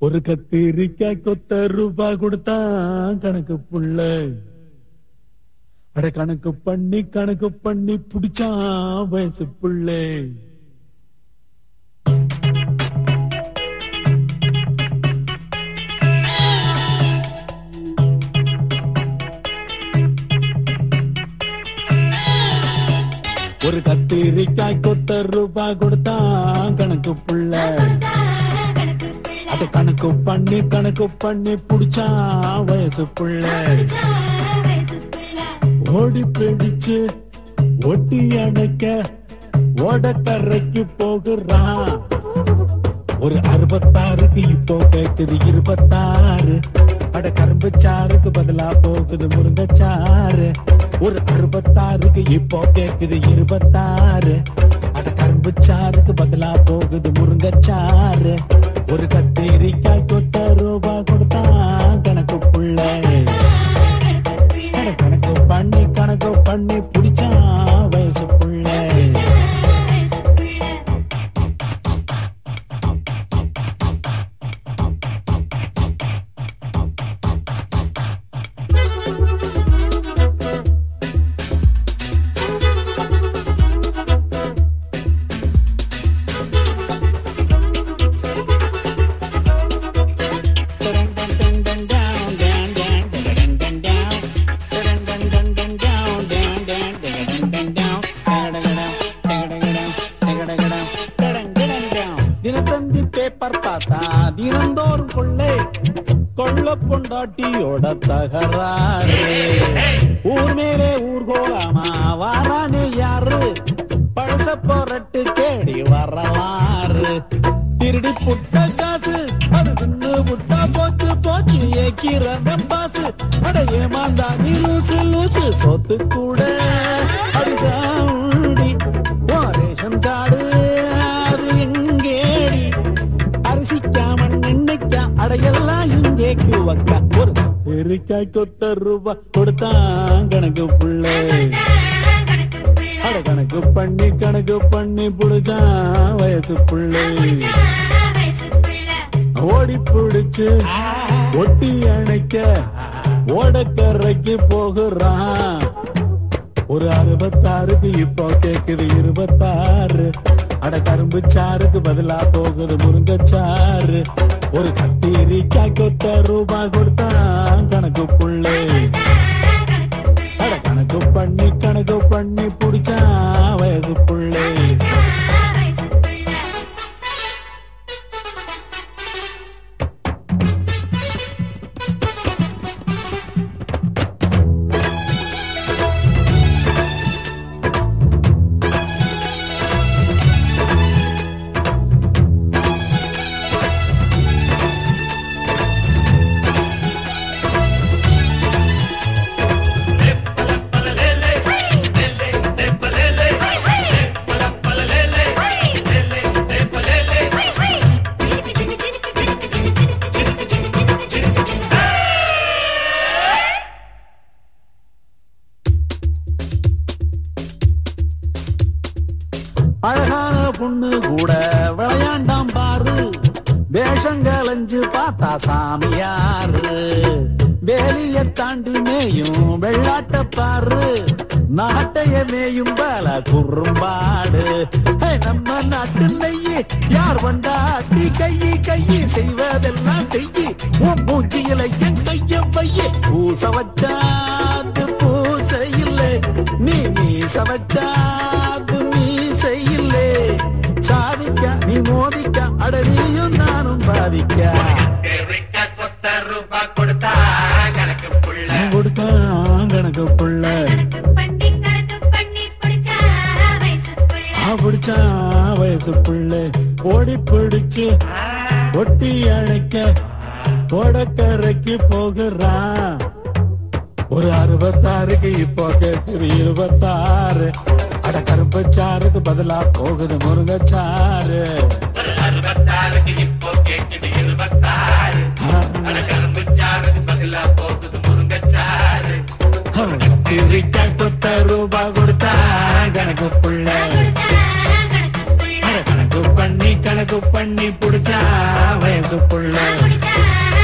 ஒரு கத்திரிக்காய் கொத்த ரூபா கொடுத்தா கணக்கு புள்ள அட கணக்கு பண்ணி கணக்கு பண்ணி புடிச்சா வயசு புள்ளை ஒரு கத்திரிக்காய் கொத்த ரூபா கொடுத்தா கணக்கு புள்ள அத கணக்கு பண்ணி கணக்கு பண்ணி புடிச்சா வயசு புள்ள ஓடி பிடிச்சு ஒட்டி அணைக்க ஓடக்கரைக்கு போகிறான் ஒரு அறுபத்தாறுக்கு இப்போ கேக்குது இருபத்தாறு அட கரும்பு சாருக்கு பதிலா போகுது முருங்கச்சாறு ஒரு அறுபத்தாறுக்கு இப்போ கேக்குது இருபத்தாறு அட கரும்பு சாருக்கு பதிலா போகுது முருங்கச்சாறு ஒரு கத்திரிக்காய் கொத்த ரூபா கொடுத்தா கணக்கு புள்ள அட கணக்கு பண்ணி கணக்கு பண்ணி பிடிச்சா வயசு புள்ள தினத்தந்தி பேப்பர் பார்த்தா தினந்தோறும் கொள்ளை கொள்ள பொண்டாட்டியோட தகராறு ஊர் மேலே ஊர்கோலாமா வாரானே யாரு பழச போரட்டு கேடி வரலாறு திருடி புட்ட காசு அது தின்னு புட்டா போச்சு போச்சு ஏக்கிற வெம்பாசு அட ஏமாந்தா நீ லூசு லூசு சொத்து கூட அடிசாண்டி ரேஷன் கார்டு அது எங்கேடி அரிசிக்காம நின்னைக்கா அடையெல்லாம் இங்கேக்கு வக்கா ஒரு எரிக்காய் கொத்த ரூபா கொடுத்தான் கணக்கு புள்ளை அட கணக்கு பண்ணி கணக்கு பண்ணி புடிச்சான் வயசு புள்ளை ஓடி புடிச்சு ஒட்டி அணைக்க ஓடக்கரைக்கு போகிறான் ஒரு அறுபத்தாறுக்கு இப்போ கேக்குது இருபத்தாறு அட கரும்பு சாருக்கு பதிலா போகுது முருங்கச்சாறு ஒரு கத்திரிக்காய் கொத்த ரூபா கொடுத்தா கணக்கு புள்ளை அட கணக்கு பண்ணி கணக்கு பண்ணி புடிச்சா வயசு புள்ளை அழகான பொண்ணு கூட விளையாண்டாம் பாரு வேஷங்கலைஞ்சு பார்த்தா சாமியாரு வேலிய தாண்டி மேயும் வெள்ளாட்ட பாரு நாட்டைய மேயும் பல குறும்பாடு ஹே, நம்ம நாட்டு நெய்யி யார் வண்டாட்டி கையி கையி செய்வதெல்லாம் செய்யி உன் மூச்சியில என் கைய பைய பூச வச்சாது பூச இல்லை நீ மீச வச்சாது மீச இல்லை சாதிக்க நீ மோதிக்க அட நீயும் நானும் பாதிக்க கத்திரிக்காய் கொத்த ரூபா கொடுத்தா கணக்கு புள்ள கொடுத்தான் கணக்கு புள்ள ஆ பிடிச்சா வயசு புள்ள ஓடி பிடிச்சு ஒட்டி அழைக்க ஓடக்கரைக்கு போகிறான் ஒரு அறுபத்தாறுக்கு இப்போ கேக்குது இருபத்தாறு அட கரும்பச்சாருக்கு பதிலா போகுது முருங்கச்சாறு ஒரு அறுபத்தாறுக்கு இப்போ கேக்குது இருபத்தாறு அட கரும்பு சாருக்கு பதிலா போகுது முருங்கச்சாறு கத்திரிக்காய் கொத்த ரூபா கொடுத்தா கணக்கு புள்ள அட கணக்கு பண்ணி கணக்கு பண்ணி புடிச்சா வயசு வயசு புள்ள குடிச்சா